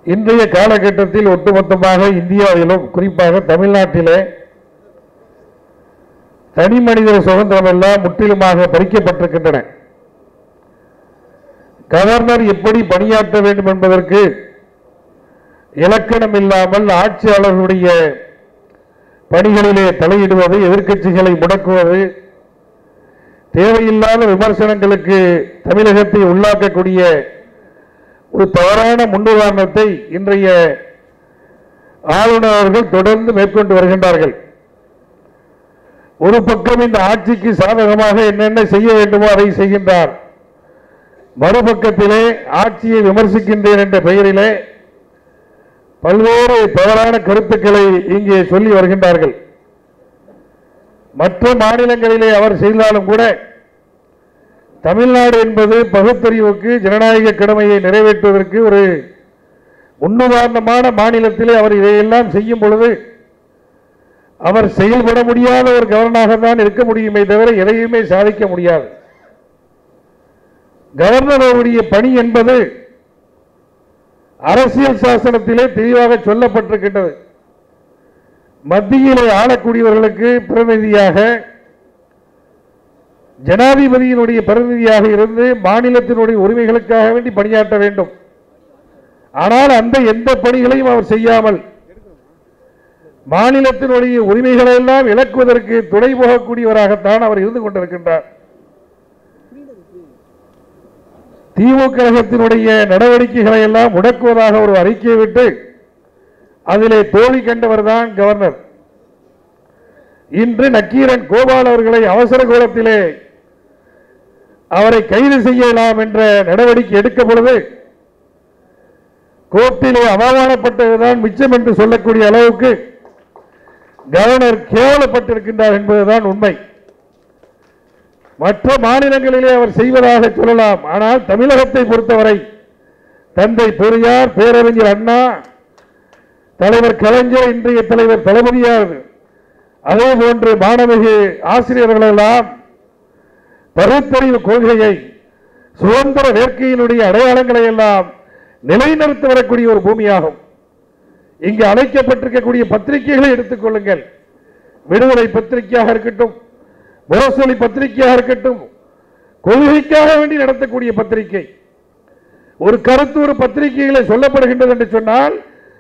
இன்றைய காலகட்டத்தில் ஒட்டுமொத்தமாக இந்தியாவிலும் குறிப்பாக தமிழ்நாட்டிலே தனி மனித சுதந்திரம் எல்லாம் முற்றிலுமாக பறிக்கப்பட்டிருக்கின்றன கவர்னர் எப்படி பணியாற்ற வேண்டும் என்பதற்கு இலக்கணம் இல்லாமல் ஆட்சியாளர்களுடைய பணிகளிலே தலையிடுவது எதிர்க்கட்சிகளை முடக்குவது தேவையில்லாத விமர்சனங்களுக்கு தமிழகத்தை உள்ளாக்கக்கூடிய ஒரு தவறான முன்னுதாரணத்தை இன்றைய ஆளுநர் அவர்கள் தொடர்ந்து மேற்கொண்டு வருகின்றார்கள் ஒரு பக்கம் இந்த ஆட்சிக்கு சாதகமாக என்னென்ன செய்ய வேண்டுமோ அதை செய்கின்றார் மறுபக்கத்திலே ஆட்சியை விமர்சிக்கின்றேன் என்ற பெயரிலே பல்வேறு தவறான கருத்துக்களை இங்கே சொல்லி வருகின்றார்கள் மற்ற மாநிலங்களிலே அவர் செய்தாலும் கூட தமிழ்நாடு என்பது பகுத்தறிவுக்கு ஜனநாயக கடமையை நிறைவேற்றுவதற்கு ஒரு முன்னுதாரணமான மாநிலத்திலே அவர் இதையெல்லாம் செய்யும் பொழுது அவர் செயல்பட முடியாத ஒரு கவர்னராக தான் இருக்க முடியுமே தவிர எதையுமே சாதிக்க முடியாது கவர்னர் அவருடைய பணி என்பது அரசியல் சாசனத்திலே தெளிவாக சொல்லப்பட்டிருக்கின்றது மத்தியிலே ஆளக்கூடியவர்களுக்கு பிரதிநிதியாக ஜனாதிபதியினுடைய பிரதிநிதியாக இருந்து மாநிலத்தினுடைய உரிமைகளுக்காக வேண்டி பணியாற்ற வேண்டும் ஆனால் அந்த எந்த பணிகளையும் அவர் செய்யாமல் மாநிலத்தினுடைய உரிமைகளை எல்லாம் இழக்குவதற்கு துணை போகக்கூடியவராகத்தான் அவர் இருந்து கொண்டிருக்கின்றார் திமுக கழகத்தினுடைய நடவடிக்கைகளை எல்லாம் முடக்குவதாக ஒரு அறிக்கையை விட்டு அதிலே தோல்வி கண்டவர் தான் கவர்னர் இன்று நக்கீரன் கோபால் அவர்களை அவசர கோலத்திலே அவரை கைது செய்யலாம் என்ற நடவடிக்கை எடுக்க பொழுது கோர்ட்டிலே அவமானப்பட்டதுதான் மிச்சம் என்று சொல்லக்கூடிய அளவுக்கு கவர்னர் கேவலப்பட்டிருக்கின்றார் என்பதுதான் உண்மை மற்ற மாநிலங்களிலே அவர் செய்வதாக சொல்லலாம் ஆனால் தமிழகத்தை பொறுத்தவரை தந்தை பெரியார் பேரறிஞர் அண்ணா தலைவர் கலைஞர் இன்றைய தலைவர் தளபதியார் அதே போன்று மாணவிகு ஆசிரியர்கள் எல்லாம் பகுத்தறிவு கொள்கையை சுதந்திர வேட்கையினுடைய அடையாளங்களை எல்லாம் நிலைநிறுத்த வரக்கூடிய ஒரு பூமியாகும் இங்கு அழைக்கப்பட்டிருக்கக்கூடிய பத்திரிகைகளை எடுத்துக்கொள்ளுங்கள் விடுதலை பத்திரிகையாக இருக்கட்டும் முரசொலி பத்திரிகையாக இருக்கட்டும் கொள்கைக்காக வேண்டி நடத்தக்கூடிய பத்திரிகை ஒரு கருத்து ஒரு பத்திரிகைகளை சொல்லப்படுகின்றது என்று சொன்னால்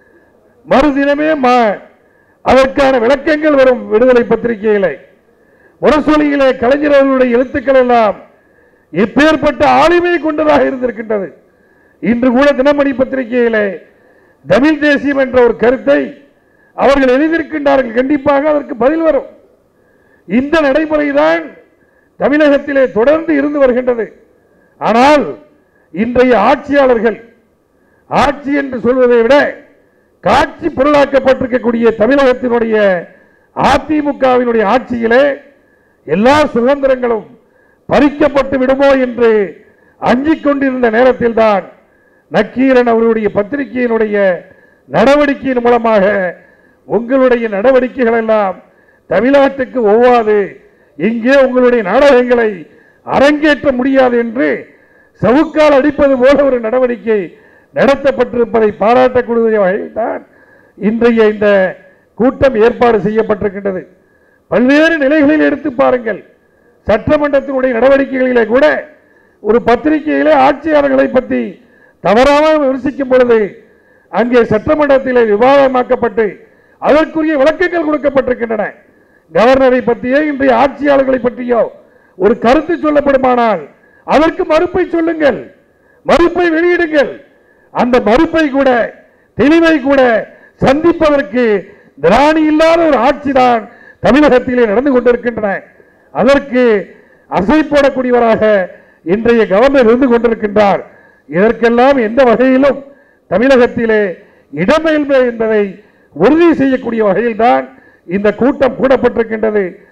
மறுதினமே மா- அதற்கான விளக்கங்கள் வரும் விடுதலை பத்திரிகைகளை முரசொலியிலே கலைஞர்களுடைய எழுத்துக்கள் எல்லாம் எப்பேற்பட்ட ஆளுமை கொண்டதாக இருந்திருக்கின்றது இன்று கூட தினமணி பத்திரிகையிலே தமிழ் தேசியம் என்ற ஒரு கருத்தை அவர்கள் எழுதியிருக்கின்றார்கள் கண்டிப்பாக அதற்கு பதில் வரும் இந்த நடைமுறைதான் தமிழகத்திலே தொடர்ந்து இருந்து வருகின்றது ஆனால் இன்றைய ஆட்சியாளர்கள் ஆட்சி என்று சொல்வதை விட காட்சி பொருளாக்கப்பட்டிருக்கக்கூடிய தமிழகத்தினுடைய அதிமுகவினுடைய ஆட்சியிலே எல்லா சுதந்திரங்களும் பறிக்கப்பட்டு விடுமோ என்று அஞ்சிக் கொண்டிருந்த நேரத்தில் தான் நக்கீரன் அவருடைய பத்திரிகையினுடைய நடவடிக்கையின் மூலமாக உங்களுடைய நடவடிக்கைகள் எல்லாம் தமிழ்நாட்டுக்கு ஒவ்வாது இங்கே உங்களுடைய நாடகங்களை அரங்கேற்ற முடியாது என்று சவுக்கால் அடிப்பது போல ஒரு நடவடிக்கை நடத்தப்பட்டிருப்பதை பாராட்டக்கூடிய வகையில் தான் இன்றைய இந்த கூட்டம் ஏற்பாடு செய்யப்பட்டிருக்கின்றது பல்வேறு நிலைகளில் எடுத்து பாருங்கள் சட்டமன்றத்தினுடைய நடவடிக்கைகளிலே கூட ஒரு பத்திரிகையிலே ஆட்சியாளர்களை பற்றி தவறாக விமர்சிக்கும் பொழுது அங்கே சட்டமன்றத்திலே விவாதமாக்கப்பட்டு அதற்குரிய விளக்கங்கள் கொடுக்கப்பட்டிருக்கின்றன கவர்னரை பற்றியோ இன்றைய ஆட்சியாளர்களை பற்றியோ ஒரு கருத்து சொல்லப்படுமானால் அதற்கு மறுப்பை சொல்லுங்கள் மறுப்பை வெளியிடுங்கள் அந்த மறுப்பை கூட தெளிவை கூட சந்திப்பதற்கு திராணி இல்லாத ஒரு ஆட்சிதான் தமிழகத்திலே நடந்து கொண்டிருக்கின்றன அதற்கு அசை போடக்கூடியவராக இன்றைய கவர்னர் இருந்து கொண்டிருக்கின்றார் இதற்கெல்லாம் எந்த வகையிலும் தமிழகத்திலே இடமேல்மை என்பதை உறுதி செய்யக்கூடிய வகையில்தான் இந்த கூட்டம் கூடப்பட்டிருக்கின்றது